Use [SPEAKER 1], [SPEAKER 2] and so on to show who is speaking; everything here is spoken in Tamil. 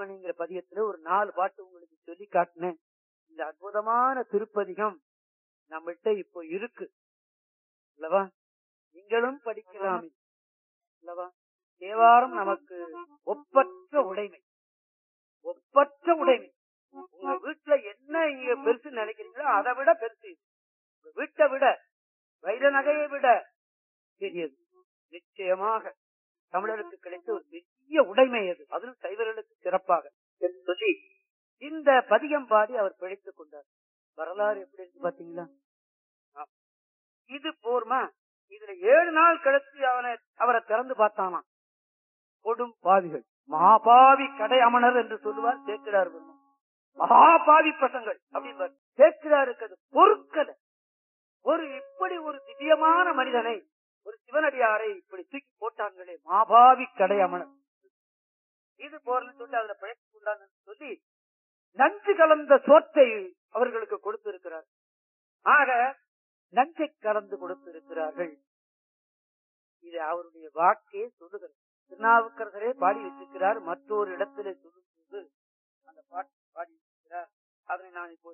[SPEAKER 1] மணிங்கிற பதியத்துல ஒரு நாலு பாட்டு உங்களுக்கு சொல்லி காட்டினேன் இந்த அற்புதமான திருப்பதிகம் நம்மகிட்ட இப்போ இருக்கு அல்லவா நீங்களும் படிக்கலாமே அல்லவா தேவாரம் நமக்கு ஒப்பற்ற உடைமை ஒப்பற்ற உடைமை உங்க வீட்டுல என்ன நீங்க பெருசு நினைக்கிறீங்களோ அதை விட பெருசு இது. உங்க வீட்டை விட வைர நகையை விட பெரியது நிச்சயமாக தமிழருக்கு கிடைத்த ஒரு பெரிய உடைமை அது அதிலும் சைவர்களுக்கு சிறப்பாக என்று சொல்லி இந்த பதிகம் பாடி அவர் பிழைத்துக் கொண்டார் வரலாறு எப்படி இருக்கு பாத்தீங்களா ஆம். இது போர்மா இதுல ஏழு நாள் கழிச்சு அவனை அவரை திறந்து பார்த்தானாம் கொடும் பாவிகள் மகாபாவி கடை அமணர் என்று சொல்லுவார் சேர்க்கிறார் பெருமான். மகாபாவி பசங்கள் அப்படின்பார் சேர்க்கிறார் இருக்கிறது பொருட்கள ஒரு இப்படி ஒரு திவ்யமான மனிதனை ஒரு சிவனடியாரை இப்படி தூக்கி போட்டாங்களே மாபாவி கடை அமணர் இது போர்னு சொல்லி அதுல பிழைத்துக் கொண்டான்னு சொல்லி நஞ்சு கலந்த சோற்றை அவர்களுக்கு கொடுத்திருக்கிறார் ஆக நஞ்சை கலந்து கொடுத்திருக்கிறார்கள் இது அவருடைய வாக்கே சொல்லுகிறது திருநாவுக்கரசரே பாடி வச்சிருக்கிறார் மற்றொரு இடத்திலே சொல்லும்போது அந்த பாட்டு பாடி இருக்கிறார் அதனை நான் இப்போ